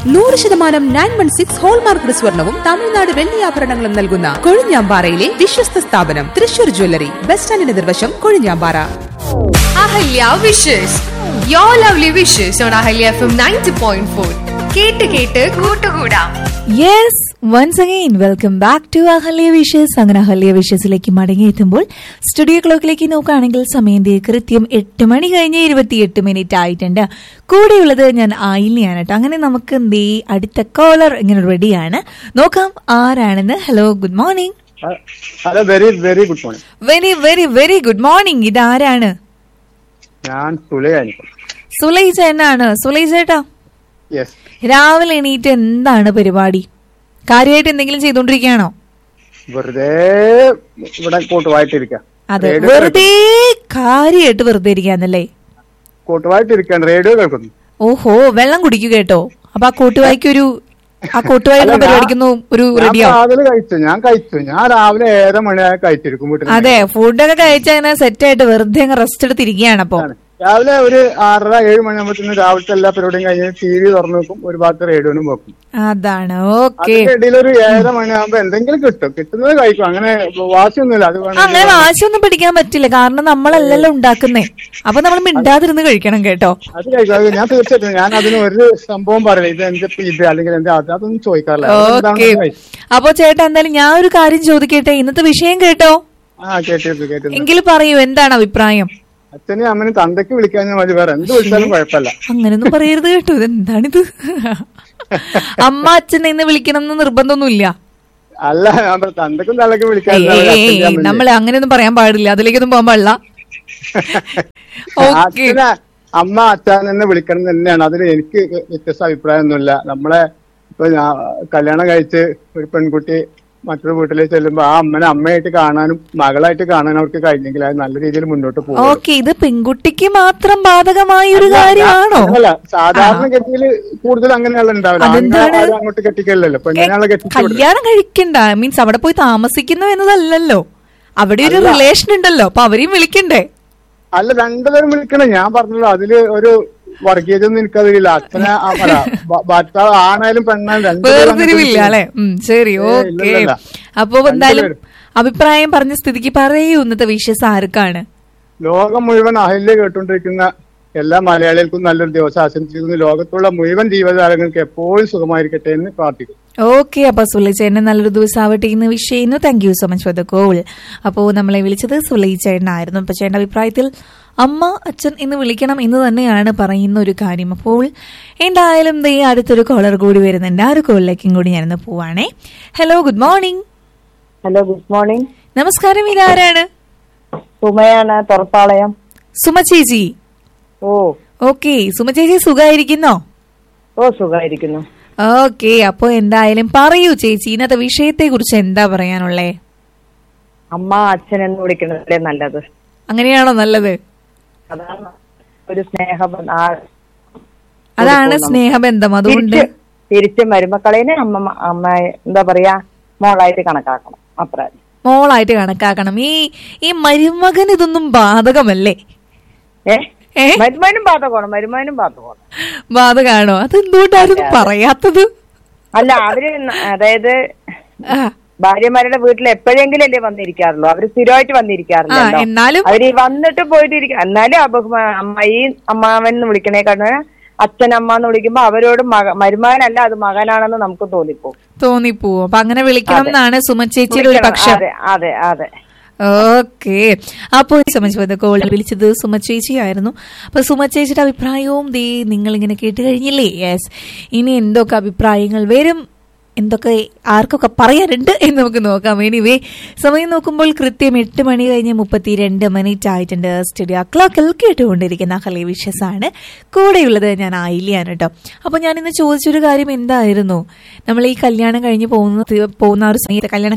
നൂറ് ശതമാനം nine one six hallmark സ്വർണവും തമിഴ്നാട് വെള്ളിയാഭരണങ്ങളും നൽകുന്ന കൊഴിഞ്ഞാമ്പാറയിലെ വിശ്വസ്ത സ്ഥാപനം തൃശൂർ ജ്വല്ലറി ബസ് സ്റ്റാൻഡിന് നിർവശം Kozhinjampara Ahalya wishes yo lovely wishes on Ahalya F M ninety point four കേട്ട് കേട്ട് കൂട്ടുകൂടാം yes once again welcome back to Ahalya wishes അങ്ങനെ അഹല്യ വിഷസിലേക്ക് മടങ്ങിയെത്തുമ്പോൾ സ്റ്റുഡിയോ ക്ലോക്കിലേക്ക് നോക്കുകയാണെങ്കിൽ സമയം ദേ കൃത്യം എട്ട് മണി കഴിഞ്ഞ് ഇരുപത്തിയെട്ട് മിനിറ്റ് ആയിട്ടുണ്ട് കൂടെയുള്ളത് ഞാൻ ആയില്യാണ് കേട്ടോ അങ്ങനെ നമുക്ക് ദേ അടുത്ത കോളർ ഇങ്ങനെ റെഡിയാണ് നോക്കാം ആരാണെന്ന് hello good morning hello very very good morning very very very good morning ഇതാരാണ് ഞാൻ സുലയാനിക്കും സുലൈ ചേട്ടനാണ് സുലൈ ചേട്ടാ യെസ് രാവിലെ എണീറ്റ് എന്താണ് പരിപാടി കാര്യമായിട്ട് എന്തെങ്കിലും ചെയ്തോണ്ടിരിക്കുകയാണോ വെറുതെ ഇവിടെ കൂട്ടുവായിട്ടിരിക്കാം അതെ റേഡിയോ വെറുതെ കാര്യമായിട്ട് വെറുതെ ഇരിക്കാന്നല്ലേ കൂട്ടുവായിട്ടിരിക്കാൻ റേഡിയോ കേൾക്കുന്നു ഓഹോ വെള്ളം കുടിക്കുക കേട്ടോ അപ്പൊ ആ കൂട്ടുവായിക്കൊരു ആ കൂട്ടുവായിരുന്ന അല്ല, ഞാൻ- പരിപാടിക്കുന്നു ഒരു ഞാൻ റെഡിയോ രാവിലെ കഴിച്ചു ഞാൻ കഴിച്ചു ഞാൻ രാവിലെ ഏഴര മണിയായി കഴിച്ചിരിക്കും വീട്ടിൽ അതെ ഫുഡൊക്കെ കഴിച്ച അങ്ങനെ സെറ്റ് ആയിട്ട് വെറുതെ അങ്ങ് റെസ്റ്റ് എടുത്തിരിക്കുകയാണ് അപ്പൊ രാവിലെ ഒരു ആറര ഏഴ് മണിയാകുമ്പോഴത്തേനും രാവിലത്തെ എല്ലാ പരിപാടിയും കഴിഞ്ഞ് ടി വി തുറന്നു വെക്കും ഒരു ഭാഗത്ത് റേഡിയോനും വെക്കും അതാണ് ഓക്കെ അതിന്റെ ഇടയിൽ ഒരു ഏഴര മണിയാകുമ്പോ എന്തെങ്കിലും കിട്ടും കിട്ടുന്നത് കഴിക്കും അങ്ങനെ വാശിയൊന്നുമില്ല അത് അങ്ങനെ വേണമെങ്കിൽ വാശിയൊന്നും പിടിക്കാൻ പറ്റില്ല കാരണം നമ്മളല്ലല്ലോ ഉണ്ടാക്കുന്നേ അപ്പൊ നമ്മൾ മിണ്ടാതിരുന്ന് കഴിക്കണം കേട്ടോ അത് കഴിക്കും അത് ഞാൻ തീർച്ചയായിട്ടും ഞാൻ അതിന് ഒരു സംഭവം പറയില്ല ഇത് എന്റെ ഇത് അല്ലെങ്കിൽ എന്റെ അത് അതൊന്നും ചോദിക്കാറില്ല അത് ഓക്കെ എന്താണെന്ന് കഴിക്കും. അപ്പൊ ചേട്ടാ എന്തായാലും ഞാൻ ഒരു കാര്യം ചോദിക്കട്ടെ ഇന്നത്തെ വിഷയം കേട്ടോ ആ കേട്ടിരുന്നു കേട്ടിരുന്നു എങ്കിൽ പറയൂ എന്താണ് അഭിപ്രായം അച്ഛനെ അമ്മനെ തന്തയ്ക്ക് വിളിക്കാൻ മതി വേറെ എന്ത് വിളിച്ചാലും കുഴപ്പമില്ല അങ്ങനൊന്നും പറയരുത് കേട്ടോ ഇതെന്താണിത് അമ്മ അച്ഛനെ ഇന്ന് വിളിക്കണം എന്ന് നിർബന്ധമൊന്നുമില്ല അല്ല ഞാൻ പറഞ്ഞ തന്തയ്ക്കും തള്ളയ്ക്കും വിളിക്കാൻ ഏയ് ഏയ് ഏയ് ഏയ് നമ്മൾ അങ്ങനെയൊന്നും പറയാൻ പാടില്ല അതിലേക്കൊന്നും പോകാൻ പാടില്ല ഓക്കെ അച്ഛനെ അമ്മ അച്ഛൻ എന്നെ വിളിക്കണം എന്ന് തന്നെയാണ് അതിൽ എനിക്ക് വ്യത്യസ്ത അഭിപ്രായമൊന്നുമില്ല നമ്മളെ ഇപ്പൊ ഞാൻ കല്യാണം കഴിച്ച് ഒരു പെൺകുട്ടി മറ്റൊരു വീട്ടിലേക്ക് ചെല്ലുമ്പോ ആ അമ്മനെ അമ്മയായിട്ട് കാണാനും മകളായിട്ട് കാണാനും അവർക്ക് കഴിഞ്ഞെങ്കിൽ അത് നല്ല രീതിയിൽ മുന്നോട്ട് പോകും ഓക്കെ ഇത് പെൺകുട്ടിക്ക് മാത്രം ബാധകമായ ഒരു കാര്യമാണോ അല്ല സാധാരണ ഗതിയിൽ കൂടുതൽ അങ്ങനെയുള്ള ഉണ്ടാവില്ല അതെന്താണ്? ആണുങ്ങൾ ആരും അങ്ങോട്ട് കെട്ടിക്കല്ലോ ഇപ്പൊ ഇങ്ങനെയുള്ള കെട്ടിച്ചു കല്യാണം കഴിക്കണ്ട മീൻസ് അവിടെ പോയി താമസിക്കുന്നു എന്നതല്ലല്ലോ അവിടെ ഒരു റിലേഷൻ ഉണ്ടല്ലോ അപ്പൊ അവരെയും വിളിക്കണ്ടേ അല്ല രണ്ടുപേരും വിളിക്കണം ഞാൻ പറഞ്ഞല്ലോ അതില് ഒരു വർഗീയത ഒന്നും എനിക്കതില്ല അച്ഛനെ ആ- അല്ല, ഭ- ഭർത്താവ് ആണായാലും പെണ്ണായാലും രണ്ടുപേരും വേർതിരിവില്ല അങ്ങോട്ട് അല്ലെ ഉം, ശരി ഏയ്, ഓക്കെ ഇല്ലില്ല. അപ്പൊ എന്തായാലും രണ്ടുപേരും. അഭിപ്രായം പറഞ്ഞ സ്ഥിതിക്ക് പറയൂ ഇന്നത്തെ വിഷസ് ആർക്കാണ് ലോകം മുഴുവൻ അഹല്യ കേട്ടുകൊണ്ടിരിക്കുന്ന എല്ലാ മലയാളികൾക്കും നല്ലൊരു ദിവസം ആശംസിക്കുന്നു ലോകത്തുള്ള മുഴുവൻ ജീവജാലങ്ങൾക്ക് എപ്പോഴും സുഖമായിരിക്കട്ടെ എന്ന് പ്രാർത്ഥിക്കുന്നു ഓക്കെ അപ്പൊ സുലൈച്ചേട്ടന് നല്ലൊരു ദിവസം ആവട്ടെ എന്ന് വിഷ് ചെയ്യുന്നു thank you so much for the call അപ്പോൾ നമ്മളെ വിളിച്ചത് സുലൈച്ചേട്ടനായിരുന്നു അപ്പൊ ചേട്ടന്റെ അഭിപ്രായത്തിൽ അമ്മ അച്ഛൻ എന്ന് വിളിക്കണം എന്ന് തന്നെയാണ് പറയുന്ന ഒരു കാര്യം അപ്പോൾ എന്തായാലും ദേ അടുത്തൊരു കോളർ കൂടി വരുന്നുണ്ട് ആ ഒരു കോളിലേക്കും കൂടി ഞാനിന്ന് പോവാണേ hello good morning hello good morning നമസ്കാരം ഇതാരാണ് സുമയാണ് തുറപ്പാളയം സുമ ചേച്ചി ഓ ഓക്കെ സുമ ചേച്ചി സുഖമായിരിക്കുന്നോ ഓ സുഖമായിരിക്കുന്നു ഓക്കെ അപ്പൊ എന്തായാലും പറയൂ ചേച്ചി ഇന്നത്തെ വിഷയത്തെ കുറിച്ച് എന്താ പറയാനുള്ളേ അമ്മ അച്ഛൻ എന്ന് വിളിക്കുന്നതല്ലേ നല്ലത് അങ്ങനെയാണോ നല്ലത് അതാണ് ഒരു സ്നേഹബന്ധം ആ അതാണ് സ്നേഹബന്ധം അതുകൊണ്ട് തിരിച്ച് തിരിച്ച് മരുമക്കളേനെ അമ്മ അമ്മ എന്താ പറയാ മോളായിട്ട് കണക്കാക്കണം അത്ര മോളായിട്ട് കണക്കാക്കണം ഈ ഈ മരുമകൻ ഇതൊന്നും ബാധകമല്ലേ ഏ ഏ? മരുമാനും ബാധകമാണ് മരുമാനും ബാധകമാണ് ബാധകാണോ അതെന്തുകൊണ്ടായിരുന്നു പറയാത്തത് അല്ല അവര് ന- അതായത് ആ, ഭാര്യമാരുടെ വീട്ടിൽ എപ്പോഴെങ്കിലും അല്ലേ വന്നിരിക്കാറുള്ളൂ അവര് സ്ഥിരമായിട്ട് വന്നിരിക്കാറില്ല ആ, എന്നാലും- അവര് ഈ വന്നിട്ട് പോയിട്ട് ഇരിക്ക എന്നാലും അബഹുമാ അമ്മായി അമ്മാവൻ എന്ന് വിളിക്കണേക്കാണ് അച്ഛൻ അമ്മ എന്ന് വിളിക്കുമ്പോ അവരോട് മക മരുമാനല്ല അത് മകനാണെന്ന് നമുക്ക് തോന്നിപ്പോ തോന്നിപ്പോവും അപ്പൊ അങ്ങനെ വിളിക്കണം എന്നാണ് സുമ ചേച്ചിയുടെ ഒരു പക്ഷം അതെ അതെ അതെ ഓക്കെ അപ്പോൾ സംബന്ധിച്ച് കോൾ വിളിച്ചത് സുമ ചേച്ചിയായിരുന്നു അപ്പൊ സുമ ചേച്ചിയുടെ അഭിപ്രായവും ദേ നിങ്ങൾ ഇങ്ങനെ കേട്ട് കഴിഞ്ഞില്ലേ യെസ് ഇനി എന്തൊക്കെ അഭിപ്രായങ്ങൾ വരും എന്തൊക്കെ ആർക്കൊക്കെ പറയാനുണ്ട് എന്ന് നമുക്ക് നോക്കാം എനിവേ സമയം നോക്കുമ്പോൾ കൃത്യം എട്ട് മണി കഴിഞ്ഞ് മുപ്പത്തിരണ്ട് മിനിറ്റ് ആയിട്ടുണ്ട് സ്റ്റുഡിയോ ക്ലോക്കിൽ കേട്ടുകൊണ്ടിരിക്കുന്ന ഹലേ വിഷസ് ആണ് കൂടെയുള്ളത് ഞാൻ ആയില്യാണ് കേട്ടോ അപ്പൊ ഞാൻ ഇന്ന് ചോദിച്ചൊരു കാര്യം എന്തായിരുന്നു നമ്മൾ ഈ കല്യാണം കഴിഞ്ഞ് പോകുന്ന പോകുന്ന ആ ഒരു സമയത്ത് കല്യാണം